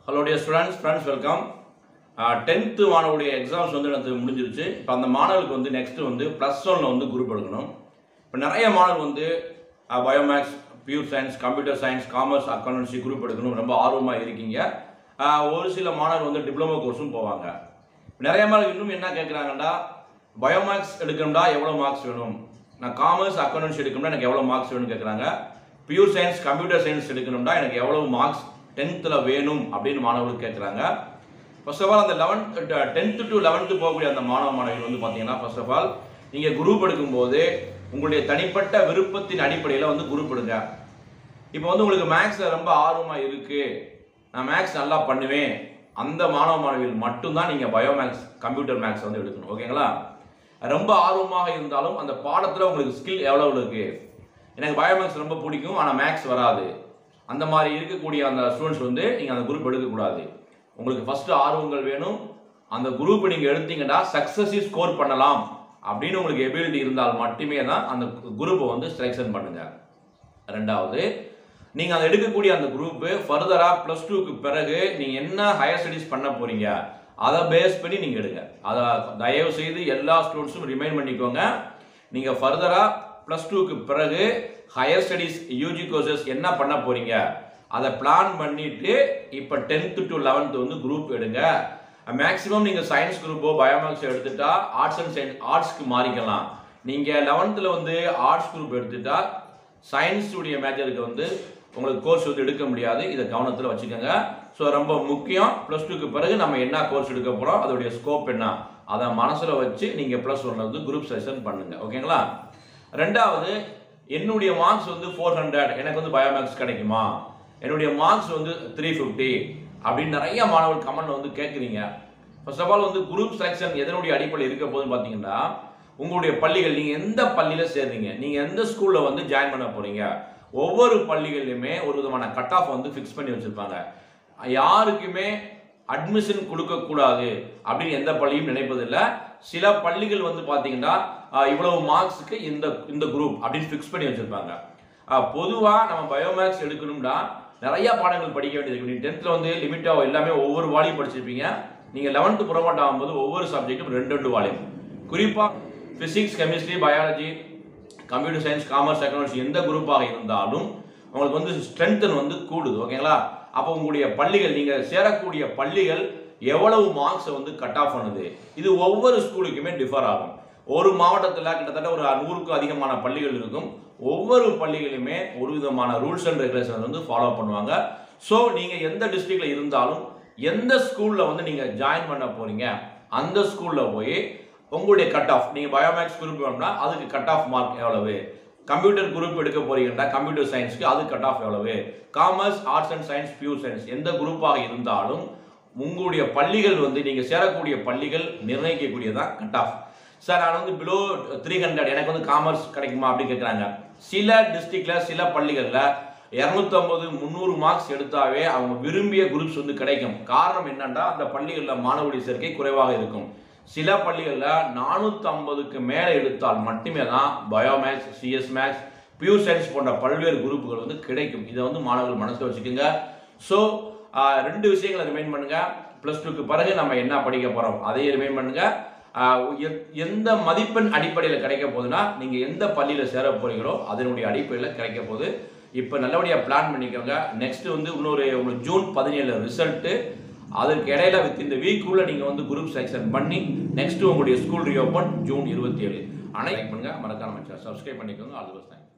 hello dear students friends welcome tenth மாணவருடைய exams வந்து எனக்கு முடிஞ்சிருச்சு இப்போ அந்த மாணவர்களுக்கு வந்து நெக்ஸ்ட் வந்து ப்ளஸ் ஒன்ல வந்து குரூப் எடுக்கணும் இப்போ நிறைய மாணவர் வந்து biomaths pure science computer science commerce accountancy group எடுக்கணும் ரொம்ப ஆர்வமாக இருக்கீங்க ஆஹ் ஒரு சில மாணவர் வந்து டிப்ளமோ கோர்ஸும் போவாங்க நிறைய மாணவர் இன்னும் என்ன கேட்குறாங்கன்னா பயோமேக்ஸ் எடுக்கணும்டா எவ்வளோ மார்க்ஸ் வேணும் நான் காமர்ஸ் அக்கௌண்டன்சி எடுக்கணும்னா எனக்கு எவ்வளோ மார்க்ஸ் வேணும்னு கேட்குறாங்க பியூர் சயின்ஸ் கம்ப்யூட்டர் சயின்ஸ் எடுக்கணும்னா எனக்கு எவ்வளோ மார்க்ஸ் டென்த்தில் வேணும் அப்படின்னு மாணவர்கள் கேட்குறாங்க ஃபர்ஸ்ட் ஆஃப் ஆல் அந்த லெவன்த் டென்த்து டு லெவன்த்து போகக்கூடிய அந்த மாணவ மாணவிகள் வந்து பார்த்தீங்கன்னா ஃபர்ஸ்ட் ஆஃப் ஆல் நீங்கள் குரூப் எடுக்கும்போது உங்களுடைய தனிப்பட்ட விருப்பத்தின் அடிப்படையில் வந்து குரூப் எடுங்க இப்போ வந்து உங்களுக்கு மேக்ஸில் ரொம்ப ஆர்வமாக இருக்குது நான் மேக்ஸ் நல்லா பண்ணுவேன் அந்த மாணவ மாணவிகள் மட்டும்தான் நீங்கள் பயோமேக்ஸ் கம்ப்யூட்டர் மேக்ஸ் வந்து எடுக்கணும் ஓகேங்களா ரொம்ப ஆர்வமாக இருந்தாலும் அந்த பாடத்தில் உங்களுக்கு ஸ்கில் எவ்வளோ இருக்குது எனக்கு பயோமேக்ஸ் ரொம்ப பிடிக்கும் ஆனால் மேக்ஸ் வராது அந்த மாதிரி இருக்கக்கூடிய அந்த ஸ்டூடெண்ட்ஸ் வந்து நீங்கள் அந்த குரூப் எடுக்கக்கூடாது உங்களுக்கு ஃபர்ஸ்ட் ஆர்வங்கள் வேணும் அந்த குரூப் நீங்கள் எடுத்தீங்கன்னா சக்ஸஸிவ் ஸ்கோர் பண்ணலாம் அப்படின்னு உங்களுக்கு எபிலிட்டி இருந்தால் மட்டுமே தான் அந்த குரூப்பை வந்து செலெக்ஷன் பண்ணுங்க ரெண்டாவது நீங்கள் அதை எடுக்கக்கூடிய அந்த குரூப்பு ஃபர்தராக ப்ளஸ் டூக்கு பிறகு நீங்கள் என்ன ஹையர் ஸ்டடீஸ் பண்ண போறீங்க அதை பேஸ் பண்ணி நீங்கள் எடுங்க அதை தயவு செய்து எல்லா ஸ்டூடெண்ட்ஸும் ரிமைண்ட் பண்ணிக்கோங்க நீங்கள் ஃபர்தராக ப்ளஸ் டூக்கு பிறகு ஹையர் ஸ்டடீஸ் யூஜி கோர்சஸ் என்ன பண்ண போறீங்க அதை பிளான் பண்ணிட்டு இப்போ டென்த்து டு லெவன்த்து வந்து குரூப் எடுங்க மேக்ஸிமம் நீங்கள் சயின்ஸ் குரூப்போ பயோமேக்ஸ் எடுத்துட்டா ஆர்ட்ஸ் அண்ட் சயின்ஸ் ஆர்ட்ஸ்க்கு மாறிக்கலாம் நீங்கள் லெவன்த்தில் வந்து ஆர்ட்ஸ் குரூப் எடுத்துட்டா சயின்ஸ் உடைய மேஜருக்கு வந்து உங்களுக்கு கோர்ஸ் வந்து எடுக்க முடியாது இதை கவனத்தில் வச்சுக்கோங்க ஸோ ரொம்ப முக்கியம் ப்ளஸ் டூக்கு பிறகு நம்ம என்ன கோர்ஸ் எடுக்க போகிறோம் அதோடைய ஸ்கோப் என்ன அதை மனசில் வச்சு நீங்கள் ப்ளஸ் ஒன்ல வந்து குரூப் செஷன் பண்ணுங்க ஓகேங்களா ரெண்டாவது என்னுடைய மார்க்ஸ் வந்து ஃபோர் ஹண்ட்ரட் எனக்கு வந்து பயோமேக்ஸ் கிடைக்குமா என்னுடைய மார்க்ஸ் வந்து த்ரீ ஃபிஃப்டி அப்படின்னு நிறைய மாணவர்கள் கமெண்ட் வந்து கேட்குறீங்க ஃபர்ஸ்ட் ஆஃப் ஆல் வந்து குரூப் செலெக்ஷன் எதனுடைய அடிப்படையில் இருக்க போதுன்னு பார்த்தீங்கன்னா உங்களுடைய பள்ளிகள் நீங்கள் எந்த பள்ளியில் சேர்றீங்க நீங்கள் எந்த ஸ்கூலில் வந்து ஜாயின் பண்ண போறீங்க ஒவ்வொரு பள்ளிகள்லையுமே ஒரு விதமான கட் ஆஃப் வந்து ஃபிக்ஸ் பண்ணி வச்சுருப்பாங்க யாருக்குமே அட்மிஷன் கொடுக்கக்கூடாது அப்படின்னு எந்த பள்ளியும் நினைப்பதில்லை சில பள்ளிகள் வந்து பார்த்தீங்கன்னா ஆஹ், இவ்வளவு மார்க்ஸுக்கு இந்த இந்த குரூப் அப்படின்னு ஃபிக்ஸ் பண்ணி வச்சுருப்பாங்க பொதுவாக நம்ம பயோமேக்ஸ் எடுக்கணும்னா நிறைய பாடங்கள் படிக்க வேண்டியது நீங்கள் டென்த்தில் வந்து லிமிட்டாக எல்லாமே ஒவ்வொரு வாலியும் படிச்சிருப்பீங்க நீங்கள் லெவன்த்து ப்ரொமோட் ஆகும்போது ஒவ்வொரு சப்ஜெக்ட்டும் ரெண்டு ரெண்டு வாலியும் குறிப்பாக physics chemistry biology computer science commerce economics எந்த குரூப்பாக இருந்தாலும் உங்களுக்கு வந்து ஸ்ட்ரென்த்தன் வந்து கூடுது ஓகேங்களா அப்போ உங்களுடைய பள்ளிகள் நீங்கள் சேரக்கூடிய பள்ளிகள் எவ்வளவு மார்க்ஸை வந்து கட் ஆஃப் பண்ணுது இது ஒவ்வொரு ஸ்கூலுக்குமே டிஃபர் ஆகும் ஒரு மாவட்டத்தில் கிட்டத்தட்ட ஒரு நூறுக்கும் அதிகமான பள்ளிகள் இருக்கும் ஒவ்வொரு பள்ளிகளுமே ஒரு விதமான ரூல்ஸ் அண்ட் ரெகுலேஷன் வந்து ஃபாலோ பண்ணுவாங்க ஸோ நீங்கள் எந்த டிஸ்ட்ரிக்டில் இருந்தாலும் எந்த ஸ்கூலில் வந்து நீங்கள் ஜாயின் பண்ண போறீங்க அந்த ஸ்கூலில் போய் உங்களுடைய கட் ஆஃப் நீங்கள் பயோமேக்ஸ் குரூப் வேணும்னா அதுக்கு கட் ஆஃப் மார்க் எவ்வளவு கம்ப்யூட்டர் குரூப் எடுக்க போறீங்கன்னா கம்ப்யூட்டர் சயின்ஸ்க்கு அது கட் ஆஃப் எவ்வளவு commerce arts and science pure science எந்த குரூப்பாக இருந்தாலும் உங்களுடைய பள்ளிகள் வந்து நீங்கள் சேரக்கூடிய பள்ளிகள் நிர்ணயிக்கக்கூடியதான் கட் ஆஃப் சார் நான் வந்து பிலோ த்ரீ ஹண்ட்ரட் எனக்கு வந்து காமர்ஸ் கிடைக்குமா அப்படின்னு கேட்குறாங்க சில டிஸ்ட்ரிக்ட்ல சில பள்ளிகளில் இரநூத்தம்பது முந்நூறு மார்க்ஸ் எடுத்தாவே அவங்க விரும்பிய குரூப்ஸ் வந்து கிடைக்கும் காரணம் என்னன்னா அந்த பள்ளிகளில் மாணவருடைய சேர்க்கை குறைவாக இருக்கும் சில பள்ளிகளில் நானூற்றி ஐம்பதுக்கு மேலே எடுத்தால் மட்டுமே தான் biomaths CS maths pure science போன்ற பல்வேறு குரூப்புகள் வந்து கிடைக்கும் இதை வந்து மாணவர்கள் மனசில் வச்சுக்கோங்க ஸோ ரெண்டு விஷயங்களை ரிமைண்ட் பண்ணுங்க ப்ளஸ் டூக்கு பிறகு நம்ம என்ன படிக்க போகிறோம் அதையும் ரிமைண்ட் பண்ணுங்க ஆஹ் எ- எந்த மதிப்பெண் அடிப்படையில் கிடைக்க போகுதுன்னா நீங்கள் எந்த பள்ளியில் சேர போறீங்களோ அதனுடைய அடிப்படையில் கிடைக்க போகுது இப்போ நல்லபடியாக பிளான் பண்ணிக்கோங்க நெக்ஸ்ட் வந்து இன்னொரு உங்களுக்கு ஜூன் பதினேழு ரிசல்ட்டு அதற்கு இடையில வித் இந்த வீக்குள்ள நீங்கள் வந்து குரூப் செலெக்ஷன் பண்ணி நெக்ஸ்ட் உங்களுடைய ஸ்கூல் ரீஓப்பன் ஜூன் இருபத்தி ஏழு ஆனால் பண்ணுங்க மறக்காம சப்ஸ்கிரைப் பண்ணிக்கோங்க ஆல் தி பெஸ்ட்